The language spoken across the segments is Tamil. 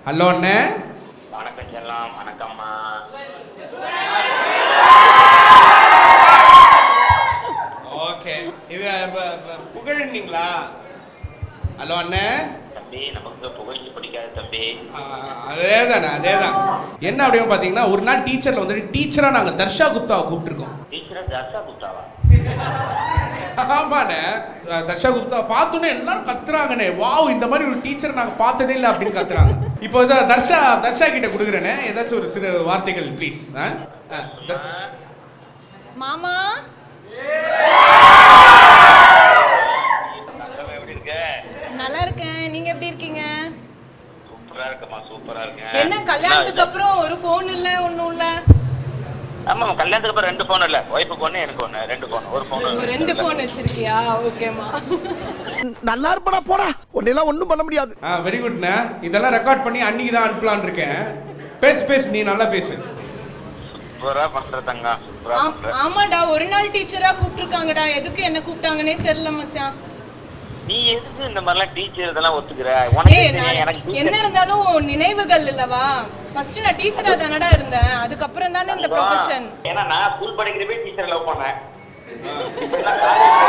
ஹலோ அண்ணே வணக்கம் செல்லம் வணக்கம்மா ஓகே இது ப- ப- புகழ்னீங்களா ஹலோ அண்ணே தம்பி நமக்கு புகழ்ச்சி பிடிக்காது தம்பி அதே தானே அதே தான் என்ன அப்படின்னு பார்த்தீங்கன்னா ஒரு நாள் டீச்சரில் வந்துட்டு டீச்சராக நாங்கள் தர்ஷா குப்தாவை கூப்பிட்டுருக்கோம் டீச்சரா தர்ஷா குப்தாவா ஆமாண்ணே அஹ் தர்ஷா குப்தா பார்த்தோன்னே எல்லாரும் கத்துறாங்கண்ணே வாவ் இந்த மாதிரி ஒரு டீச்சர் நாங்கள் பார்த்ததே இல்லை அப்படின்னு கத்துறாங்க இப்போ இதை தர்ஷா தர்ஷா கிட்ட கொடுக்குறேனே ஏதாச்சும் ஒரு சிறு வார்த்தைகள் ப்ளீஸ் மாமா தங்கம் எப்படி இருக்க நல்லா இருக்கேன் நீங்க எப்படி இருக்கீங்க சூப்பரா இருக்கம்மா சூப்பரா இருக்கேன் என்ன கல்யாணத்துக்கு அப்புறம் ஒரு ஃபோன் இல்ல ஒண்ணும் இல்ல ஆமா கல்யாணத்துக்கு அப்புறம் ரெண்டு போன் இல்ல ஒய்ஃபுக்கு ஒண்ணு எனக்கு ஒண்ணு ரெண்டு போன் ஒரு போன் ரெண்டு ஃபோன் வச்சிருக்கியா ஓகேமா நல்லா இருப்படா போடா உன்னெல்லாம் ஒண்ணும் பண்ண முடியாது ஆ வெரி குட்ண்ணே இதெல்லாம் ரெக்கார்ட் பண்ணி அன்னைக்கு தான் அனுப்பலான்னு இருக்கேன் பேசு பேசு நீ நல்லா பேசு சூப்பரா பண்ற தங்கம் சூப்பரா ஆம்- பண்ற ஆமாடா ஒரு நாள் டீச்சரா கூப்பிட்டுருக்காங்கடா எதுக்கு என்ன கூப்பிட்டாங்கன்னே தெரியல மச்சான் நீ எதுக்கு இந்த மாதிரிலாம் டீச்சர் இதெல்லாம் ஒத்துக்கிற உனக்கு ஏய் தெரியும், நான் எனக்கு என்ன teacher- இருந்தாலும் நினைவுகள் இல்லவா ஃபர்ஸ்ட் நான் டீச்சரா தானடா இருந்தேன் அதுக்கப்புறம் தானே இந்த ப்ரொஃபஷன் ஏன்னா நான் ஸ்கூல் படிக்கிறப்பே டீச்சர் லவ் பண்ணேன் இப்ப எல்லாம்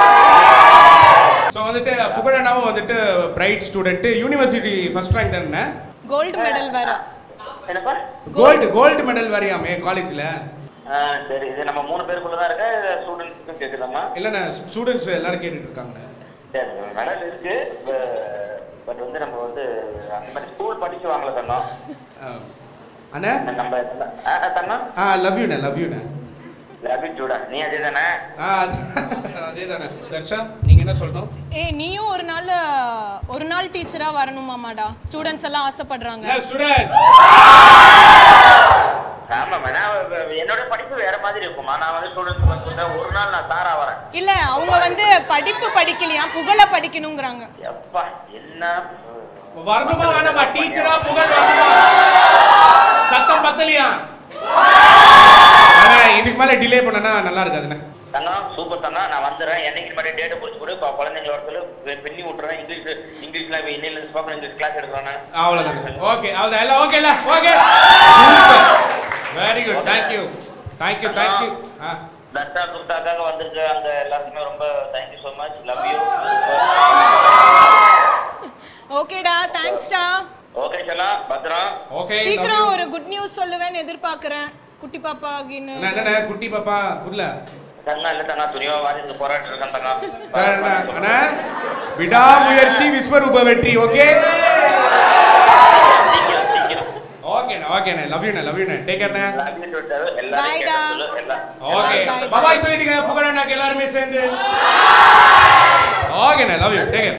ஸோ வந்துட்டு புகழனாவும் வந்துட்டு bright student university first rank தானே கோல்டு மெடல் வேற என்னப்பா கோல்டு கோல்டு மெடல் வரையாமே காலேஜில் ஆ, சரி இது நம்ம மூணு பேருக்குள்ள தான் இருக்க ஸ்டூடெண்ட்ஸுக்கும் கேக்குதாம்மா இல்லைண்ணே ஸ்டூடெண்ட்ஸ் எல்லாரும் கேட்டுட்டு இருக்காங்க சரி மெடல் இருக்கு பட் வந்து நம்ம வந்து அந்த மாதிரி ஸ்கூல் படிச்சு வாங்கல தண்ணோம் அண்ணே நம்ம ஆ, ஆ, தண்ணம் ஆ லவ் யூண்ணே லவ் யூண்ணே லபிட் ஜூடா நீ அதே தானே ஆ அதே தானே தர்ஷா நீங்கள் என்ன சொல்லணும் ஏய் நீயும் ஒரு நாள் ஒரு நாள் டீச்சரா வரணுமாமாடா ஸ்டூடெண்ட்ஸ் எல்லாம் ஆசைப்படுறாங்க ஸ்டூடெண்ட் ஆமா நான் என்னோட படிப்பு வேற மாதிரி இருக்குமா நான் வந்து ஸ்டூடெண்ட்ஸ் வந்து ஒரு நாள் நான் சாரா வரேன் இல்ல அவங்க வந்து படிப்பு படிக்கலையா புகழ படிக்கணுங்கிறாங்க எப்பா என்ன வரணுமா வேணாமா டீச்சரா புகழ் வரணுமா சத்தம் பத்தலையா அண்ணா இதுக்கு மேல டிலே பண்ணனா நல்லா இருக்காதுண்ணே தங்கம் சூப்பர் தங்கம் நான் வந்துடுறேன் என்னைக்கு மாதிரி டேட்டை குறிச்சு கொடு இப்போ குழந்தைங்கள வர சொல்லு பெ- பெண்ணி விட்டுறேன் இங்கிலீஷ் இங்கிலீஷ்ல இன்னையில ஸ்போக்கன் இங்கிலீஷ் கிளாஸ் எடுக்கிறேன் நான் அவ்வளோதான் ஓகே அவ்வளோதான் எல்லாம் ஓகே இல்ல okay very good thank you thank you thank you ஆ தர்ஷா குப்தாக்காக வந்திருக்க அங்க எல்லாருக்குமே ரொம்ப thank you so much love you ஓகேடா தேங்க்ஸ்டா ஓகே சொல்லலாம் பத்திரம் ஓகே சீக்கிரம் ஒரு குட் நியூஸ் சொல்லுவேன்னு எதிர்பார்க்கறேன் குட்டி பாப்பா அப்படின்னு என்னண்ணே குட்டி பாப்பா புரியல தங்கம் இல்லை தங்கம் துணிவா வாரிசு போராட்டம் இருக்கேன் தங்கம் சார் என்ன அண்ணா விடாமுயற்சி விஸ்வரூப வெற்றி ஓகே சீக்கிரம் சீக்கிரம் ஓகேண்ணே ஓகேண்ணே லவ் யூண்ணே லவ் யூண்ணே டேக் கேர்ண்ணே லவ் யூ டுவிட்டர் எல்லாரும் Bye கேட்க டா. சொல்லு எல்லாம் ஓகே Bye, bye, bye. பாபாய் சொல்லிடுங்க புகழண்ணாக்கு எல்லாருமே சேர்ந்து ஓகேண்ணே லவ் யூ டேக்